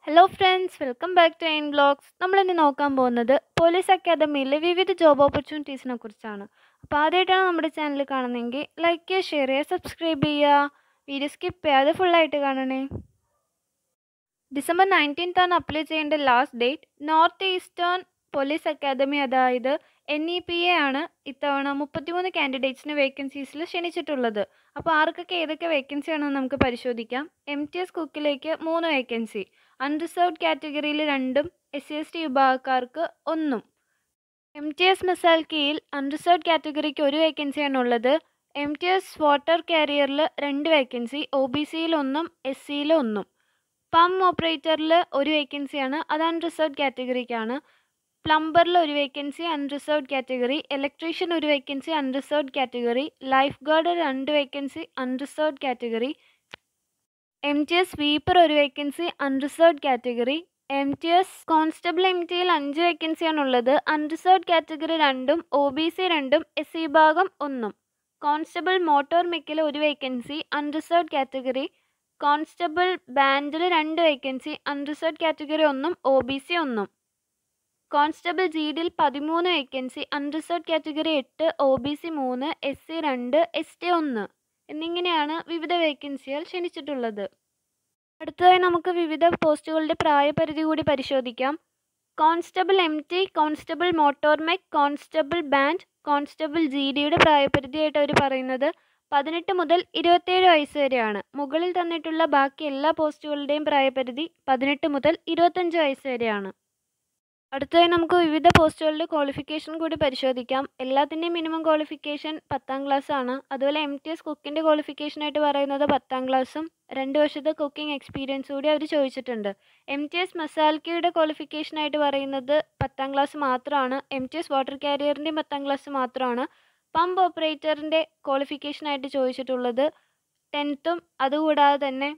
hello friends welcome back to എയിൻ blogs നമ്മളിന്ന് നോക്കാൻ പോകുന്നത് പോലീസ് അക്കാദമിയിലെ വിവിധ ജോബ് ഓപ്പർച്യൂണിറ്റീസിനെ കുറിച്ചാണ് അപ്പോൾ ആദ്യമായിട്ടാണ് നമ്മുടെ ചാനൽ കാണുന്നതെങ്കിൽ ലൈക്ക് ചെയ്യുക ഷെയർ ചെയ്യുക സബ്സ്ക്രൈബ് ചെയ്യുക വീഡിയോ സ്കിപ്പ് ചെയ്യാതെ ഫുള്ളായിട്ട് കാണണേ ഡിസംബർ നയൻറ്റീൻത്ത് ആണ് അപ്ലൈ ചെയ്യേണ്ട last date North Eastern police academy അതായത് എൻ ഇ പി എ ആണ് ഇത്തവണ മുപ്പത്തിമൂന്ന് കാൻഡിഡേറ്റ്സിന് വേക്കൻസീസിൽ ക്ഷണിച്ചിട്ടുള്ളത് അപ്പോൾ ആർക്കൊക്കെ ഏതൊക്കെ വേക്കൻസി ആണെന്ന് നമുക്ക് പരിശോധിക്കാം എം ടി എസ് കുക്കിലേക്ക് മൂന്ന് വേക്കൻസി അൺറിസർവ്ഡ് കാറ്റഗറിയിൽ രണ്ടും എസ് സി എസ് ടി വിഭാഗക്കാർക്ക് ഒന്നും എം ടി എസ് മസാൽക്കിയിൽ അൺറിസർവ്ഡ് കാറ്റഗറിക്ക് ഒരു വേക്കൻസിയാണ് ഉള്ളത് എം ടി എസ് വാട്ടർ കാരിയറിൽ രണ്ട് വേക്കൻസി ഒ ബി സിയിൽ ഒന്നും എസ് സിയിൽ ഒന്നും പം ഓപ്പറേറ്ററിൽ ഒരു വേക്കൻസിയാണ് അത് അൺറിസർവ്ഡ് കാറ്റഗറിക്കാണ് പ്ലംബറിൽ ഒരു വേക്കൻസി അൺറിസർവ്ഡ് കാറ്റഗറി ഇലക്ട്രീഷ്യൻ ഒരു vacancy unreserved category lifeguard രണ്ട് vacancy unreserved category M T S sweeper ഒരു vacancy unreserved category M T S constable M ടിയിൽ അഞ്ച് വേക്കൻസിയാണ് ഉള്ളത് അൺറിസർവ്ഡ് കാറ്റഗറി രണ്ടും ഒ ബി സി രണ്ടും എസ് സി വിഭാഗം ഒന്നും കോൺസ്റ്റബിൾ മോട്ടോർ മെക്കിൽ ഒരു വേക്കൻസി അൺറിസർവ്ഡ് കാറ്റഗറി കോൺസ്റ്റബിൾ ബാൻഡിൽ രണ്ട് വേക്കൻസി അൺറിസർവ്ഡ് കാറ്റഗറി ഒന്നും ഒ ബി സി ഒന്നും കോൺസ്റ്റബിൾ ജി ഡിയിൽ പതിമൂന്ന് വേക്കൻസി അൺറിസർവ്ഡ് കാറ്റഗറി എട്ട് ഒ ബി സി മൂന്ന് എസ് സി രണ്ട് എസ് ടി ഒന്ന് എന്നിങ്ങനെയാണ് വിവിധ വേക്കൻസികൾ ക്ഷണിച്ചിട്ടുള്ളത് അടുത്തതായി നമുക്ക് വിവിധ പോസ്റ്റുകളുടെ പ്രായപരിധി കൂടി പരിശോധിക്കാം constable M T constable motor mech constable band constable G ഡിയുടെ പ്രായപരിധിയായിട്ട് അവർ പറയുന്നത് പതിനെട്ട് മുതൽ ഇരുപത്തേഴ് വയസ്സ് വരെയാണ് മുകളിൽ തന്നിട്ടുള്ള ബാക്കി എല്ലാ പോസ്റ്റുകളുടെയും പ്രായപരിധി പതിനെട്ട് മുതൽ ഇരുപത്തഞ്ച് വയസ്സ് വരെയാണ് അടുത്തതായി നമുക്ക് വിവിധ പോസ്റ്റുകളുടെ ക്വാളിഫിക്കേഷൻ കൂടി പരിശോധിക്കാം എല്ലാത്തിൻ്റെയും മിനിമം ക്വാളിഫിക്കേഷൻ പത്താം ക്ലാസ് ആണ് അതുപോലെ എം ടി എസ് കുക്കിൻ്റെ ക്വാളിഫിക്കേഷനായിട്ട് പറയുന്നത് പത്താം ക്ലാസ്സും രണ്ട് വർഷത്തെ കുക്കിംഗ് എക്സ്പീരിയൻസ് കൂടി അവർ ചോദിച്ചിട്ടുണ്ട് എം ടി എസ് മസാൽക്കയുടെ ക്വാളിഫിക്കേഷനായിട്ട് പറയുന്നത് പത്താം ക്ലാസ് മാത്രമാണ് എം ടി എസ് വാട്ടർ കാരിയറിൻ്റെയും പത്താം ക്ലാസ് മാത്രമാണ് പമ്പ് ഓപ്പറേറ്ററിൻ്റെ ക്വാളിഫിക്കേഷനായിട്ട് ചോദിച്ചിട്ടുള്ളത് ടെൻത്തും അതുകൂടാതെ തന്നെ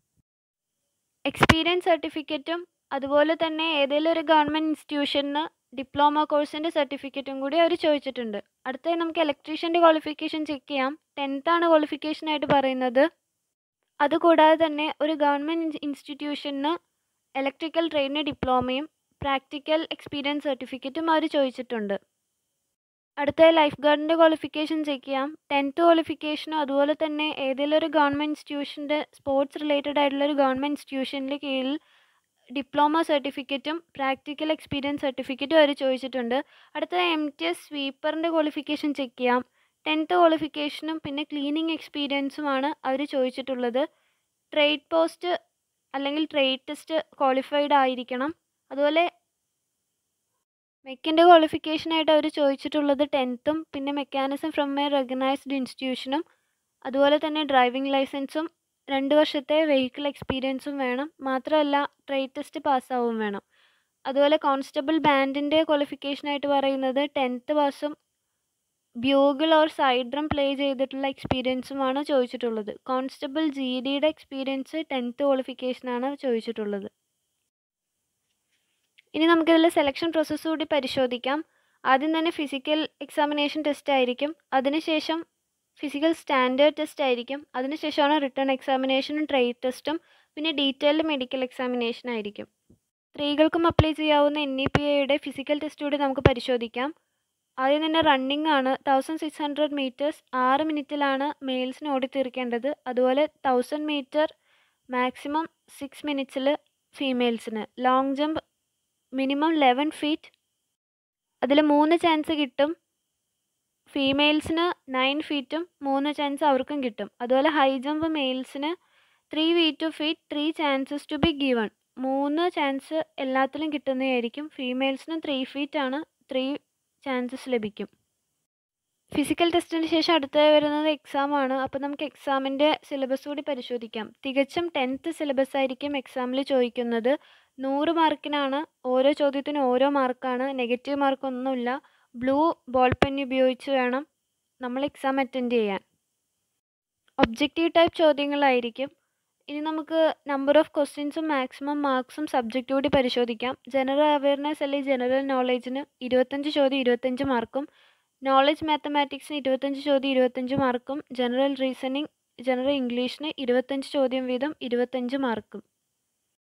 എക്സ്പീരിയൻസ് സർട്ടിഫിക്കറ്റും അതുപോലെ തന്നെ ഏതെങ്കിലും ഒരു ഗവൺമെൻറ് ഇൻസ്റ്റിറ്റ്യൂഷന് ഡിപ്ലോമ കോഴ്സിൻ്റെ സർട്ടിഫിക്കറ്റും കൂടി അവർ ചോദിച്ചിട്ടുണ്ട് അടുത്തതായി നമുക്ക് ഇലക്ട്രീഷ്യൻ്റെ ക്വാളിഫിക്കേഷൻ ചെക്ക് ചെയ്യാം ടെൻത്താണ് ക്വാളിഫിക്കേഷനായിട്ട് പറയുന്നത് അതുകൂടാതെ തന്നെ ഒരു ഗവൺമെൻറ് ഇൻസ്റ്റിറ്റ്യൂഷന് ഇലക്ട്രിക്കൽ ട്രെയിനിന് ഡിപ്ലോമയും പ്രാക്ടിക്കൽ എക്സ്പീരിയൻസ് സർട്ടിഫിക്കറ്റും അവർ ചോദിച്ചിട്ടുണ്ട് അടുത്ത ലൈഫ് ഗാർഡിൻ്റെ ക്വാളിഫിക്കേഷൻ ചെക്ക് ചെയ്യാം ടെൻത്ത് ക്വാളിഫിക്കേഷനും അതുപോലെ തന്നെ ഏതെങ്കിലും ഒരു ഗവൺമെൻറ് ഇൻസ്റ്റിറ്റ്യൂഷൻ്റെ സ്പോർട്സ് റിലേറ്റഡ് ആയിട്ടുള്ള ഒരു ഗവൺമെൻറ് ഇൻസ്റ്റിറ്റ്യൂഷൻ്റെ കീഴിൽ ഡിപ്ലോമ സർട്ടിഫിക്കറ്റും പ്രാക്ടിക്കൽ എക്സ്പീരിയൻസ് സർട്ടിഫിക്കറ്റും അവർ ചോദിച്ചിട്ടുണ്ട് അടുത്ത എം ടി എസ് സ്വീപ്പറിൻ്റെ ക്വാളിഫിക്കേഷൻ ചെക്ക് ചെയ്യാം ടെൻത്ത് ക്വാളിഫിക്കേഷനും പിന്നെ ക്ലീനിങ് എക്സ്പീരിയൻസുമാണ് അവർ ചോദിച്ചിട്ടുള്ളത് ട്രേഡ് പോസ്റ്റ് അല്ലെങ്കിൽ ട്രേഡ് ടെസ്റ്റ് ക്വാളിഫൈഡ് ആയിരിക്കണം അതുപോലെ മെക്കിൻ്റെ ക്വാളിഫിക്കേഷനായിട്ട് അവർ ചോദിച്ചിട്ടുള്ളത് ടെൻത്തും പിന്നെ മെക്കാനിസം ഫ്രം എ റെക്കഗ്നൈസ്ഡ് ഇൻസ്റ്റിറ്റ്യൂഷനും അതുപോലെ തന്നെ ഡ്രൈവിംഗ് ലൈസൻസും രണ്ട് വർഷത്തെ വെഹിക്കിൾ എക്സ്പീരിയൻസും വേണം മാത്രമല്ല ട്രേഡ് ടെസ്റ്റ് പാസ്സാവും വേണം അതുപോലെ കോൺസ്റ്റബിൾ ബാൻഡിൻ്റെ ക്വാളിഫിക്കേഷനായിട്ട് പറയുന്നത് ടെൻത്ത് പാസും bugle or side drum play ചെയ്തിട്ടുള്ള എക്സ്പീരിയൻസുമാണ് ചോദിച്ചിട്ടുള്ളത് കോൺസ്റ്റബിൾ ജി ഡിയുടെ എക്സ്പീരിയൻസ് ടെൻത്ത് ക്വാളിഫിക്കേഷനാണ് ചോദിച്ചിട്ടുള്ളത് ഇനി നമുക്കിതിൽ സെലക്ഷൻ പ്രോസസ്സ് കൂടി പരിശോധിക്കാം ആദ്യം തന്നെ ഫിസിക്കൽ എക്സാമിനേഷൻ ടെസ്റ്റ് ആയിരിക്കും അതിനുശേഷം ഫിസിക്കൽ സ്റ്റാൻഡേർഡ് ടെസ്റ്റ് ആയിരിക്കും അതിനുശേഷമാണ് റിട്ടേൺ എക്സാമിനേഷനും ട്രേഡ് ടെസ്റ്റും പിന്നെ ഡീറ്റെയിൽഡ് മെഡിക്കൽ എക്സാമിനേഷൻ ആയിരിക്കും സ്ത്രീകൾക്കും അപ്ലൈ ചെയ്യാവുന്ന എൻ ഇ പി എയുടെ ഫിസിക്കൽ ടെസ്റ്റ് കൂടി നമുക്ക് പരിശോധിക്കാം ആദ്യം തന്നെ റണ്ണിംഗ് ആണ് തൗസൻഡ് സിക്സ് ഹൺഡ്രഡ് മീറ്റേഴ്സ് ആറ് മിനിറ്റിലാണ് മെയിൽസിന് ഓടിത്തീർക്കേണ്ടത് അതുപോലെ തൗസൻഡ് മീറ്റർ മാക്സിമം സിക്സ് മിനിറ്റ്സിൽ ഫീമെയിൽസിന് long jump minimum eleven feet അതിൽ മൂന്ന് ചാൻസ് കിട്ടും ഫീമെയിൽസിന് നയൻ ഫീറ്റും മൂന്ന് ചാൻസ് അവർക്കും കിട്ടും അതുപോലെ ഹൈ ജമ്പ് മെയിൽസിന് three V two feet three chances to be given മൂന്ന് ചാൻസ് എല്ലാത്തിലും കിട്ടുന്നതായിരിക്കും ഫീമെയിൽസിന് ത്രീ ഫീറ്റ് ആണ് ത്രീ ചാൻസസ് ലഭിക്കും ഫിസിക്കൽ ടെസ്റ്റിന് ശേഷം അടുത്തത് വരുന്നത് എക്സാം ആണ് അപ്പോൾ നമുക്ക് എക്സാമിൻ്റെ സിലബസ് കൂടി പരിശോധിക്കാം തികച്ചും ടെൻത്ത് സിലബസ് ആയിരിക്കും എക്സാമിൽ ചോദിക്കുന്നത് നൂറ് മാർക്കിനാണ് ഓരോ ചോദ്യത്തിനും ഓരോ മാർക്കാണ് നെഗറ്റീവ് മാർക്കൊന്നുമില്ല ബ്ലൂ ബോൾ പെൻ ഉപയോഗിച്ച് വേണം നമ്മൾ എക്സാം അറ്റൻഡ് ചെയ്യാൻ ഒബ്ജക്റ്റീവ് ടൈപ്പ് ചോദ്യങ്ങളായിരിക്കും ഇനി നമുക്ക് നമ്പർ ഓഫ് ക്വസ്റ്റ്യൻസും മാക്സിമം മാർക്സും സബ്ജക്റ്റ് കൂടി പരിശോധിക്കാം ജനറൽ അവയർനെസ് അല്ലെങ്കിൽ ജനറൽ നോളേജിന് ഇരുപത്തഞ്ച് ചോദ്യം ഇരുപത്തഞ്ച് മാർക്കും നോളജ് മാത്തമാറ്റിക്സിന് ഇരുപത്തഞ്ച് ചോദ്യം ഇരുപത്തഞ്ച് മാർക്കും ജനറൽ റീസണിങ് ജനറൽ ഇംഗ്ലീഷിന് ഇരുപത്തഞ്ച് ചോദ്യം വീതം ഇരുപത്തഞ്ച് മാർക്കും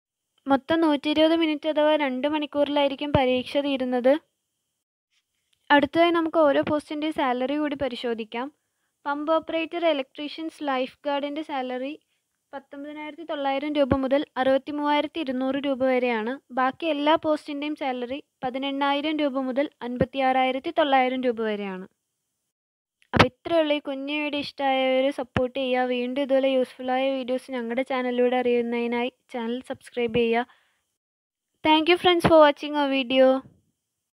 മൊത്തം നൂറ്റി ഇരുപത് മിനിറ്റ് അഥവാ രണ്ട് മണിക്കൂറിലായിരിക്കും പരീക്ഷ തീരുന്നത് അടുത്തതായി നമുക്ക് ഓരോ പോസ്റ്റിൻ്റെയും സാലറി കൂടി പരിശോധിക്കാം പമ്പ് ഓപ്പറേറ്റർ ഇലക്ട്രീഷ്യൻസ് ലൈഫ് ഗാർഡിൻ്റെ സാലറി പത്തൊമ്പതിനായിരത്തി തൊള്ളായിരം രൂപ മുതൽ അറുപത്തി മൂവായിരത്തി ഇരുന്നൂറ് രൂപ വരെയാണ് ബാക്കി എല്ലാ പോസ്റ്റിൻ്റെയും സാലറി പതിനെണ്ണായിരം രൂപ മുതൽ അൻപത്തി ആറായിരത്തി തൊള്ളായിരം രൂപ വരെയാണ് അപ്പോൾ ഇത്രയുള്ള ഈ കുഞ്ഞു വീഡിയോ ഇഷ്ടമായവർ സപ്പോർട്ട് ചെയ്യുക വീണ്ടും ഇതുപോലെ യൂസ്ഫുള്ളായ വീഡിയോസ് ഞങ്ങളുടെ ചാനലിലൂടെ അറിയുന്നതിനായി ചാനൽ സബ്സ്ക്രൈബ് ചെയ്യുക thank you friends for watching our video